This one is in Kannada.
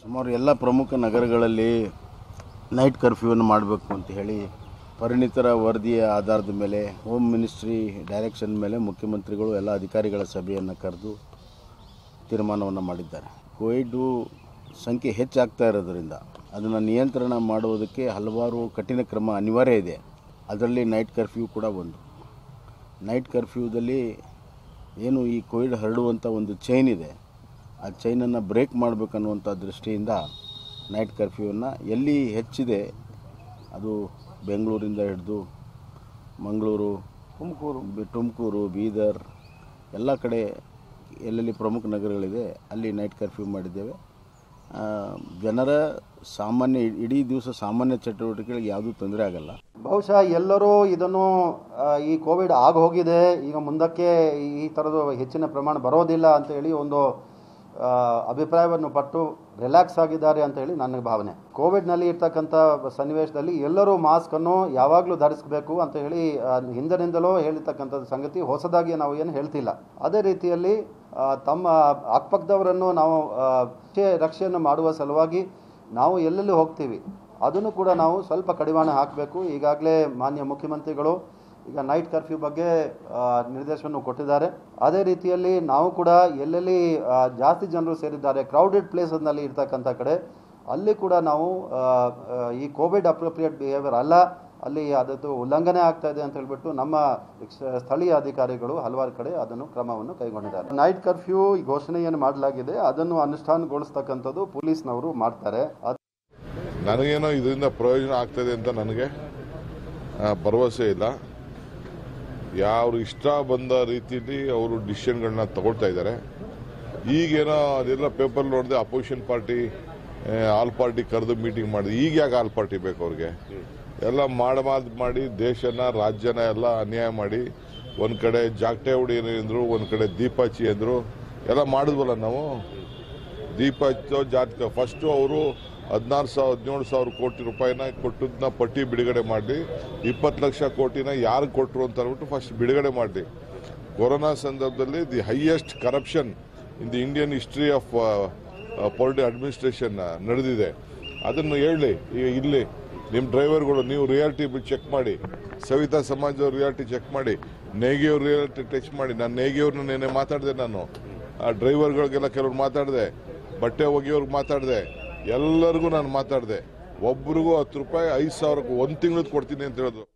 ಸುಮಾರು ಎಲ್ಲ ಪ್ರಮುಖ ನಗರಗಳಲ್ಲಿ ನೈಟ್ ಕರ್ಫ್ಯೂವನ್ನು ಮಾಡಬೇಕು ಅಂತ ಹೇಳಿ ಪರಿಣಿತರ ವರದಿಯ ಆಧಾರದ ಮೇಲೆ ಹೋಮ್ ಮಿನಿಸ್ಟ್ರಿ ಡೈರೆಕ್ಷನ್ ಮೇಲೆ ಮುಖ್ಯಮಂತ್ರಿಗಳು ಎಲ್ಲ ಅಧಿಕಾರಿಗಳ ಸಭೆಯನ್ನು ಕರೆದು ತೀರ್ಮಾನವನ್ನು ಮಾಡಿದ್ದಾರೆ ಕೋವಿಡು ಸಂಖ್ಯೆ ಹೆಚ್ಚಾಗ್ತಾ ಇರೋದ್ರಿಂದ ಅದನ್ನು ನಿಯಂತ್ರಣ ಮಾಡುವುದಕ್ಕೆ ಹಲವಾರು ಕಠಿಣ ಕ್ರಮ ಅನಿವಾರ್ಯ ಇದೆ ಅದರಲ್ಲಿ ನೈಟ್ ಕರ್ಫ್ಯೂ ಕೂಡ ಒಂದು ನೈಟ್ ಕರ್ಫ್ಯೂದಲ್ಲಿ ಏನು ಈ ಕೋವಿಡ್ ಹರಡುವಂಥ ಒಂದು ಚೈನ್ ಇದೆ ಆ ಚೈನನ್ನು ಬ್ರೇಕ್ ಮಾಡಬೇಕನ್ನುವಂಥ ದೃಷ್ಟಿಯಿಂದ ನೈಟ್ ಕರ್ಫ್ಯೂವನ್ನು ಎಲ್ಲಿ ಹೆಚ್ಚಿದೆ ಅದು ಬೆಂಗಳೂರಿಂದ ಹಿಡಿದು ಮಂಗಳೂರು ತುಮಕೂರು ತುಮಕೂರು ಬೀದರ್ ಎಲ್ಲ ಕಡೆ ಎಲ್ಲೆಲ್ಲಿ ಪ್ರಮುಖ ನಗರಗಳಿದೆ ಅಲ್ಲಿ ನೈಟ್ ಕರ್ಫ್ಯೂ ಮಾಡಿದ್ದೇವೆ ಆ, ಜನರ ಸಾಮಾನ್ಯ ಇಡೀ ದಿವಸ ಸಾಮಾನ್ಯ ಚಟುವಟಿಕೆಗಳಿಗೆ ಯಾವುದೂ ತೊಂದರೆ ಆಗಲ್ಲ ಬಹುಶಃ ಎಲ್ಲರೂ ಇದನ್ನು ಆ, ಈ ಕೋವಿಡ್ ಆಗ ಹೋಗಿದೆ ಈಗ ಮುಂದಕ್ಕೆ ಈ ಥರದ್ದು ಹೆಚ್ಚಿನ ಪ್ರಮಾಣ ಬರೋದಿಲ್ಲ ಅಂತ ಹೇಳಿ ಒಂದು ಆ, ಅಭಿಪ್ರಾಯವನ್ನು ಪಟ್ಟು ರಿಲ್ಯಾಕ್ಸ್ ಆಗಿದ್ದಾರೆ ಅಂತ ಹೇಳಿ ನನ್ನ ಭಾವನೆ ಕೋವಿಡ್ನಲ್ಲಿ ಇರ್ತಕ್ಕಂಥ ಸನ್ನಿವೇಶದಲ್ಲಿ ಎಲ್ಲರೂ ಮಾಸ್ಕನ್ನು ಯಾವಾಗಲೂ ಧರಿಸಬೇಕು ಅಂತ ಹೇಳಿ ಆ, ಹಿಂದಿನಿಂದಲೂ ಹೇಳಿರ್ತಕ್ಕಂಥದ್ದು ಸಂಗತಿ ಹೊಸದಾಗಿ ನಾವು ಏನು ಹೇಳ್ತಿಲ್ಲ ಅದೇ ರೀತಿಯಲ್ಲಿ ಆ, ತಮ್ಮ ಅಕ್ಕಪಕ್ಕದವರನ್ನು ನಾವು ಆ, ರಕ್ಷೆ- ರಕ್ಷೆಯನ್ನು ಮಾಡುವ ಸಲುವಾಗಿ ನಾವು ಎಲ್ಲೆಲ್ಲಿ ಹೋಗ್ತೀವಿ ಅದನ್ನು ಕೂಡ ನಾವು ಸ್ವಲ್ಪ ಕಡಿವಾಣ ಹಾಕಬೇಕು ಈಗಾಗಲೇ ಮಾನ್ಯ ಮುಖ್ಯಮಂತ್ರಿಗಳು ಈಗ ನೈಟ್ ಕರ್ಫ್ಯೂ ಬಗ್ಗೆ ಆ, ನಿರ್ದೇಶನವನ್ನು ಕೊಟ್ಟಿದ್ದಾರೆ ಅದೇ ರೀತಿಯಲ್ಲಿ ನಾವು ಕೂಡ ಎಲ್ಲೆಲ್ಲಿ ಆ, ಜಾಸ್ತಿ ಜನರು ಸೇರಿದ್ದಾರೆ ಕ್ರೌಡೆಡ್ ಪ್ಲೇಸಸ್ನಲ್ಲಿ ಇರ್ತಕ್ಕಂಥ ಕಡೆ ಅಲ್ಲಿ ಕೂಡ ನಾವು ಆ, ಆ, ಈ ಕೋವಿಡ್ ಅಪ್ರೋಪ್ರಿಯೇಟ್ ಬಿಹೇವಿಯರ್ ಅಲ್ಲ ಅಲ್ಲಿ ಅದದ್ದು ಉಲ್ಲಂಘನೆ ಆಗ್ತಾ ಇದೆ ಅಂತ ಹೇಳ್ಬಿಟ್ಟು ನಮ್ಮ ಕ್ಷ- ಸ್ಥಳೀಯ ಅಧಿಕಾರಿಗಳು ಹಲವಾರು ಕಡೆ ಅದನ್ನು ಕ್ರಮವನ್ನು ಕೈಗೊಂಡಿದ್ದಾರೆ ನೈಟ್ ಕರ್ಫ್ಯೂ ಘೋಷಣೆಯನ್ನು ಮಾಡಲಾಗಿದೆ ಅದನ್ನು ಅನುಷ್ಠಾನಗೊಳಿಸ್ತಕ್ಕಂಥದ್ದು ಪೊಲೀಸ್ನವರು ಮಾಡ್ತಾರೆ ಅದು ನನಗೇನೋ ಇದರಿಂದ ಪ್ರಯೋಜನ ಆಗ್ತದೆ ಅಂತ ನನಗೆ ಆ, ಭರವಸೆ ಇಲ್ಲ ಯಾರು ಇಷ್ಟ ಬಂದ ರೀತಿಯಲ್ಲಿ ಅವರು ಡಿಸಿಷನ್ಗಳನ್ನ ತಗೊಳ್ತಾ ಇದ್ದಾರೆ ಈಗೇನೋ ಅದೆಲ್ಲ ಪೇಪರ್ ನೋಡಿದೆ ಅಪೋಸಿಷನ್ ಪಾರ್ಟಿ ಆಲ್ ಪಾರ್ಟಿ ಕರೆದು ಮೀಟಿಂಗ್ ಮಾಡಿದೆ ಈಗ ಯಾಕೆ ಆಲ್ ಪಾರ್ಟಿ ಬೇಕು ಅವ್ರಿಗೆ ಎಲ್ಲ ಮಾಡಮಾದ್ ಮಾಡಿ ದೇಶನ ರಾಜ್ಯನ ಎಲ್ಲ ಅನ್ಯಾಯ ಮಾಡಿ ಒಂದ್ ಕಡೆ ಜಾಗಟೆ ಹುಡಿ ಅಂದ್ರು ಒಂದ್ ಕಡೆ ದೀಪಾಚಿ ಅಂದ್ರು ಎಲ್ಲ ಮಾಡಿದ್ವಲ್ಲ ನಾವು ದೀಪ ಹಚ್ಚೋ ಜಾತಕ ಫಸ್ಟ್ ಅವರು ಹದಿನಾರು ಸಾವಿರ ಹದಿನೇಳು ಸಾವಿರ ಕೋಟಿ ರೂಪಾಯಿನ ಕೊಟ್ಟದನ್ನ ಪಟ್ಟಿ ಬಿಡುಗಡೆ ಮಾಡಿ ಇಪ್ಪತ್ತು ಲಕ್ಷ ಕೋಟಿನ ಯಾರು ಕೊಟ್ಟರು ಅಂತ ಹೇಳ್ಬಿಟ್ಟು ಫಸ್ಟ್ ಬಿಡುಗಡೆ ಮಾಡಿ ಕೊರೋನಾ ಸಂದರ್ಭದಲ್ಲಿ the highest corruption in the Indian history of polity administration ನಡೆದಿದೆ ಅದನ್ನು ಹೇಳಿ ಈಗ ಇಲ್ಲಿ ನಿಮ್ಮ ಡ್ರೈವರ್ಗಳು ನೀವು ರಿಯಾಲಿಟಿ ಚೆಕ್ ಮಾಡಿ ಸವಿತಾ ಸಮಾಜ ರಿಯಾಲಿಟಿ ಚೆಕ್ ಮಾಡಿ ನೇಗಿಯವ್ರ ರಿಯಾಲಿಟಿ ಟಚ್ ಮಾಡಿ ನಾನು ನೇಗಿಯವ್ರನ್ನ ನೆನೆ ಮಾತಾಡಿದೆ ನಾನು ಆ ಡ್ರೈವರ್ಗಳಿಗೆಲ್ಲ ಕೆಲವ್ರು ಮಾತಾಡಿದೆ ಬಟ್ಟೆ ಒಗೆಯೋರ್ಗೆ ಮಾತಾಡಿದೆ ಎಲ್ಲರಿಗೂ ನಾನು ಮಾತಾಡಿದೆ ಒಬ್ರಿಗೂ ಹತ್ತು ರೂಪಾಯಿ ಐದು ಸಾವಿರಕ್ಕೆ ಒಂದು ತಿಂಗಳದ್ದು ಕೊಡ್ತೀನಿ ಅಂತ ಹೇಳಿದ್ರು